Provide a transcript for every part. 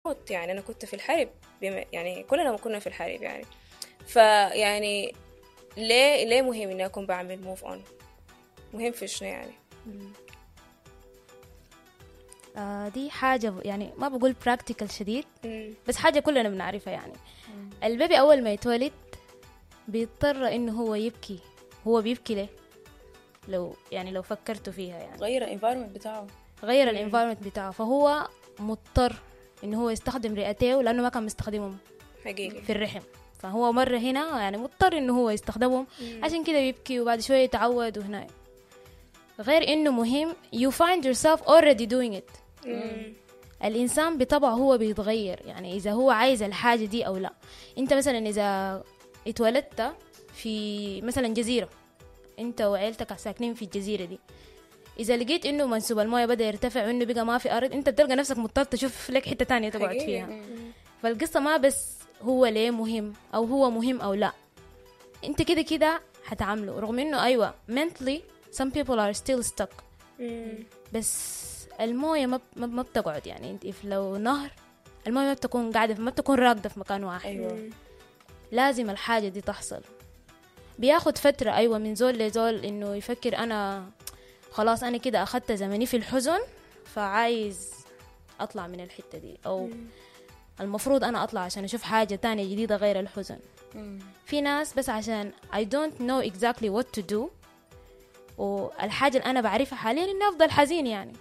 موت يعني انا كنت في الحرب بما يعني كلنا كنا في الحرب يعني فيعني ليه ليه مهم اني اكون بعمل موف اون مهم في شنو يعني آه دي حاجة يعني ما بقول براكتيكال شديد مم. بس حاجة كلنا بنعرفها يعني البيبي أول ما يتولد بيضطر إنه هو يبكي هو بيبكي ليه؟ لو يعني لو فكرتوا فيها يعني غير الانفايرمنت بتاعه غير الانفايرمنت بتاعه فهو مضطر إنه هو يستخدم رئتيه لأنه ما كان مستخدمهم حقيقي في الرحم فهو مرة هنا يعني مضطر إنه هو يستخدمهم عشان كده بيبكي وبعد شوية يتعود وهنا غير إنه مهم you find yourself already doing it مم. الإنسان بطبعه هو بيتغير يعني إذا هو عايز الحاجة دي أو لا أنت مثلا إذا اتولدت في مثلا جزيرة أنت وعيلتك ساكنين في الجزيرة دي إذا لقيت إنه منسوب الموية بدأ يرتفع وإنه بقى ما في أرض أنت بتلقى نفسك مضطر تشوف لك حتة تانية تقعد حقيقي. فيها فالقصة ما بس هو ليه مهم أو هو مهم أو لا أنت كده كده حتعامله رغم إنه أيوة mentally some people are still stuck مم. بس المويه ما ما ما بتقعد يعني انت if لو نهر المويه ما بتكون قاعده ما بتكون راكده في مكان واحد ايوه لازم الحاجه دي تحصل بياخد فتره ايوه من زول لزول انه يفكر انا خلاص انا كده اخدت زمني في الحزن فعايز اطلع من الحته دي او المفروض انا اطلع عشان اشوف حاجه تانية جديده غير الحزن مم. في ناس بس عشان I don't know exactly what to do والحاجة اللي أنا بعرفها حاليا إني أفضل حزين يعني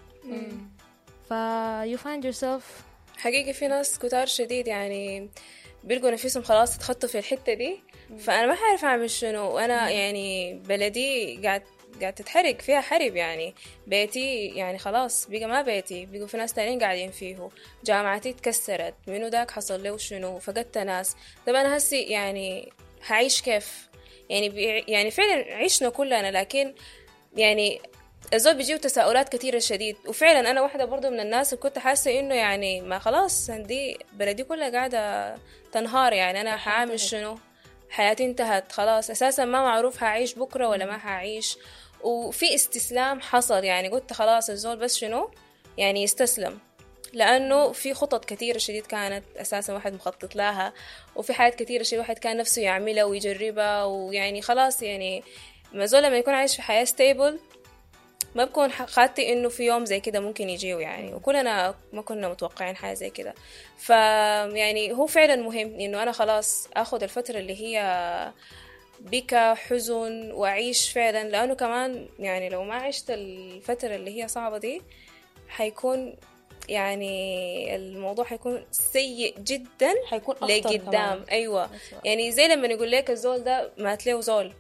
ف you find yourself حقيقي في ناس كتار شديد يعني بيلقوا نفسهم خلاص اتخطوا في الحتة دي فأنا ما حعرف أعمل شنو وأنا يعني بلدي قاعد قاعد تتحرق فيها حرب يعني بيتي يعني خلاص بقى ما بيتي بقوا في ناس تانيين قاعدين فيه جامعتي اتكسرت منو داك حصل له شنو فقدت ناس طب أنا هسي يعني هعيش كيف يعني بي يعني فعلا عشنا كلنا لكن يعني الزول بيجيه تساؤلات كثيرة شديد وفعلا أنا واحدة برضو من الناس اللي كنت حاسة إنه يعني ما خلاص دي بلدي كلها قاعدة تنهار يعني أنا حعمل شنو حياتي انتهت خلاص أساسا ما معروف هعيش بكرة ولا ما هعيش وفي استسلام حصل يعني قلت خلاص الزول بس شنو يعني يستسلم لأنه في خطط كثيرة شديد كانت أساسا واحد مخطط لها وفي حاجات كثيرة شديد واحد كان نفسه يعملها ويجربها ويعني خلاص يعني ما زول لما يكون عايش في حياة ستيبل ما بكون ح- خاطي انه في يوم زي كده ممكن يجيه يعني وكلنا ما كنا متوقعين حاجه زي كده ف يعني هو فعلا مهم انه انا خلاص اخد الفتره اللي هي بكى حزن واعيش فعلا لانه كمان يعني لو ما عشت الفتره اللي هي صعبه دي حيكون يعني الموضوع حيكون سيء جدا حيكون أخطر لقدام كمان. ايوه أسوأ. يعني زي لما يقول لك الزول ده مات له زول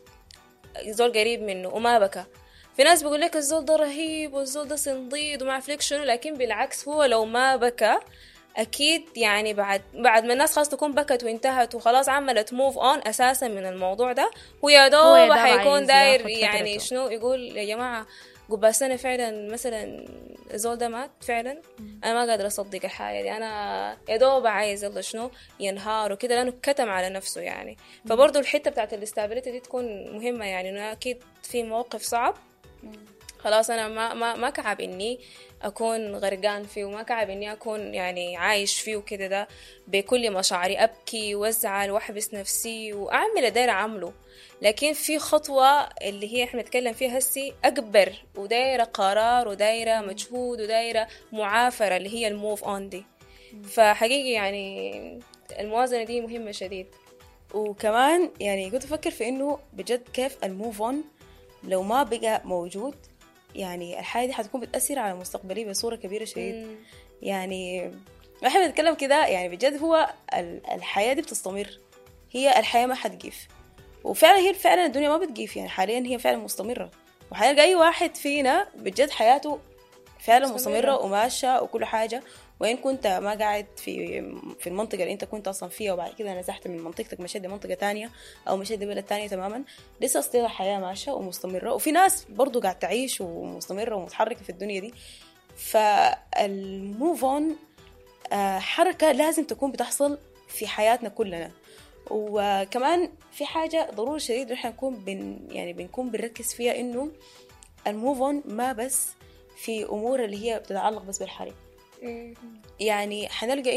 زول قريب منه وما بكى في ناس بيقول لك الزول ده رهيب والزول ده صنديد وما عارف لك شنو لكن بالعكس هو لو ما بكى اكيد يعني بعد بعد ما الناس خلاص تكون بكت وانتهت وخلاص عملت موف اون اساسا من الموضوع ده هو يا هو يا دوب دوب حيكون عايز داير ياخد يعني فترته. شنو يقول يا جماعه قبل سنة فعلا مثلا الزول ده مات فعلا انا ما قادرة اصدق الحاجة دي انا يا دوب عايز يلا شنو ينهار وكده لانه كتم على نفسه يعني فبرضه الحتة بتاعت الاستابيليتي دي تكون مهمة يعني انه اكيد في موقف صعب خلاص انا ما ما ما كعب اني اكون غرقان فيه وما كعب اني اكون يعني عايش فيه وكده ده بكل مشاعري ابكي وازعل واحبس نفسي واعمل اللي داير اعمله لكن في خطوة اللي هي احنا نتكلم فيها هسي اكبر ودايرة قرار ودايرة مجهود ودايرة معافرة اللي هي الموف اون دي فحقيقي يعني الموازنة دي مهمة شديد وكمان يعني كنت افكر في انه بجد كيف الموف اون لو ما بقى موجود يعني الحاجه دي حتكون بتاثر على مستقبلي بصوره كبيره شديد مم. يعني احنا بنتكلم كده يعني بجد هو ال- الحياه دي بتستمر هي الحياه ما حتقيف وفعلا هي فعلا الدنيا ما بتقيف يعني حاليا هي فعلا مستمره وحيلقى اي واحد فينا بجد حياته فعلا مستمرة. مستمره وماشيه وكل حاجه وين كنت ما قاعد في في المنطقه اللي انت كنت اصلا فيها وبعد كده نزحت من منطقتك مشيت لمنطقه تانية او مشيت لبلد تانية تماما لسه ستيل الحياه ماشيه ومستمره وفي ناس برضو قاعد تعيش ومستمره ومتحركه في الدنيا دي فالموف اون حركه لازم تكون بتحصل في حياتنا كلنا وكمان في حاجه ضروري شديد احنا نكون بن يعني بنكون بنركز فيها انه الموف اون ما بس في امور اللي هي بتتعلق بس بالحرب مم. يعني حنلقى